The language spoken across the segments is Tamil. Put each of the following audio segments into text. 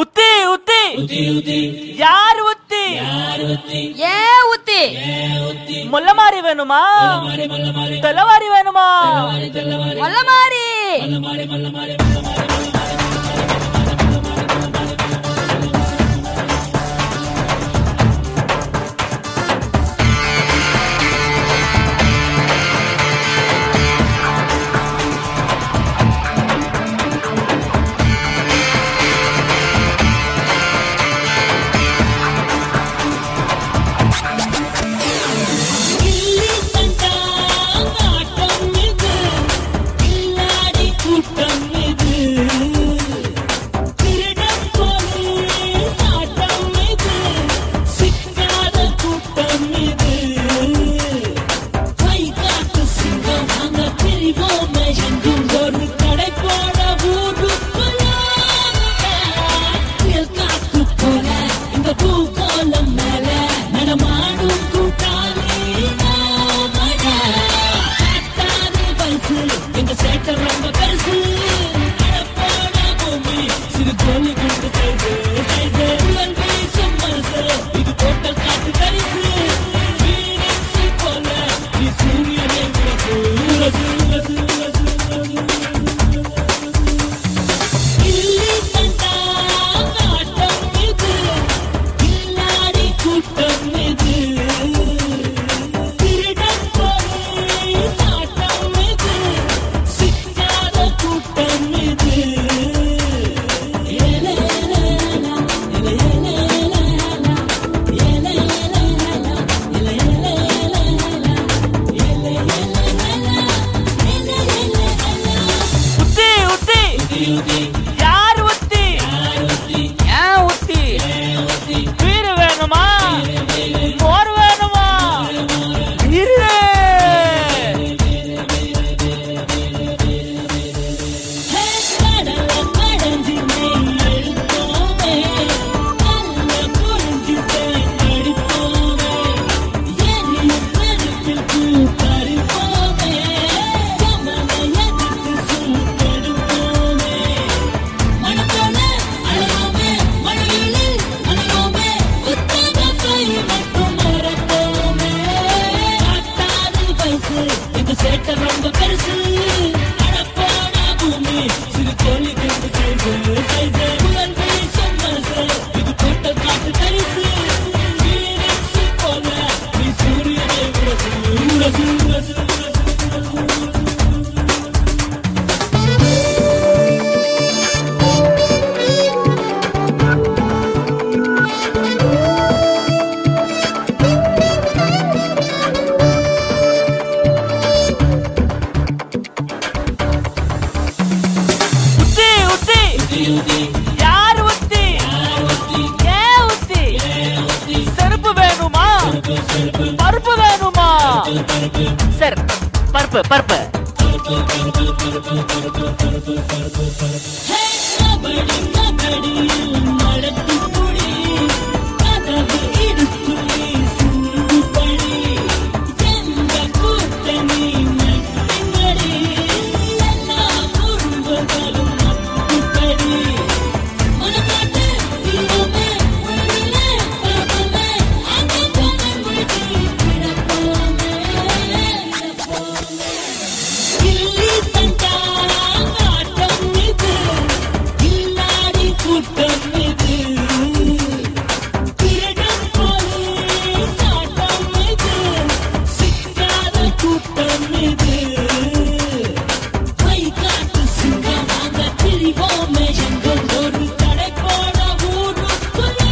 உத்தி உத்தி யார் உத்தி ஏ உத்தி முல்லமாரி வேணுமா தெல்லவாரி வேணுமா மொல்ல மாறி கில்லி தண்டா ஆட்டம் இது கில்லாடி கூட்டம் இது திருடம் போலீஸ் ஆட்டம் இது சிக்காத கூட்டம் இது கை காட்டு சிங்கம் நாங்க பிரிவோமே எங்கும் ஒரு கடை போட ஊருக்குள்ள புயல் காத்து போல இந்த பூகோளம் மேல நடமாடும் கூட்டாளி நாமடா. காட்டாத வயசு, எங்க சேட்டை ரொம்ப பெருசு. அடப்போட பூமி, சிறு கோழி குண்டு size, size. புயல் வீசும் மனசு, இது போட்ட காட்டு தரிசு. Phoenix போல, நீ சூரியனை உரசு, உரசு, உரசு, உரசு, உரசு. கில்லி தண்டா ஆட்டம் இது கில்லாடி கூட்டம் இது திருடன் போலீஸ் ஆட்டம் இது சிக்காத கூட்டம் இது ஏலேலேலா, ஏலேலேலா, ஏலேலேலா, ஏலேலேலா, ஏலேலேலா. உத்தி உத்தி யார் உத்தி ஏன் உத்தி வீடு வேணுமா மோர் வேணுமா இரு கடல கடந்து நெய் எடுப்போமே நல்ல புரிஞ்சு நடிப்போமே எரியும் நெருப்பில் பூ பறிப்போமே கமலை எதிர்த்து சூட்டெடுப்போமே மனப்போல அழுவோமே மழையில் நனைவோமே உத்தமத்தை மட்டும் மறப்போமே காட்டாது வயசு எங்க சேட்டை ரொம்ப பெருசு அடப்போட பூமி சிறு கோழி குண்டு சைஸு சைஸு புயல் வீசும் மனசு இது போட்ட காட்டு தரிசு Phoenix போல நீ சூரியனை உரசு உரசு உரசு உரசு உரசு உத்தி உத்தி யார் உத்தி ஏன் உத்தி செருப்பு வேணுமா பருப்பு வேணுமா சரி பருப்பு பருப்பு கபடி கபடியில் நடத்து புடி கதவு இடுத்து நீ சிந்து படி எந்த கூட்டணி நட்டிங்கடி எல்லா குறும்புகளும் நட்டுப்படி மனப்பாட்டு தீரமே உயிரிலே பாப்பமே அந்த பணம் விட்டு கிடப்போமே கிடப்போமே கில்லி தண்டா ஆட்டம் இது கில்லாடி கூட்டம் இது திருடன் போலீஸ் ஆட்டம் இது சிக்காத கூட்டம் இது கை காட்டு சிங்கம் நாங்க திரிவோமே எங்கும் ஒரு கடை போட ஊருக்குள்ள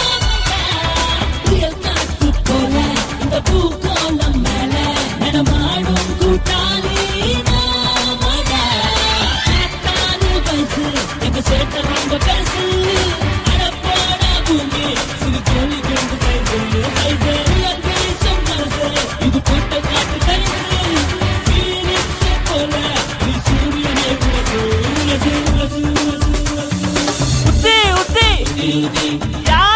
புயல் காத்து போல இந்த பூகோளம் மேல நடமாடும் கூட்டாளி நாமடா. காட்டாத வயசு, எங்க சேட்டை ரொம்ப பெருசு. அடப்போட பூமி, சிறு கோழி குண்டு size, size. புயல் வீசும் மனசு, இது போட்ட காட்டு தரிசு. Phoenix போல நீ சூரியனை உரசு, உரசு, உரசு, உரசு, உரசு. உத்தி உத்தி யார்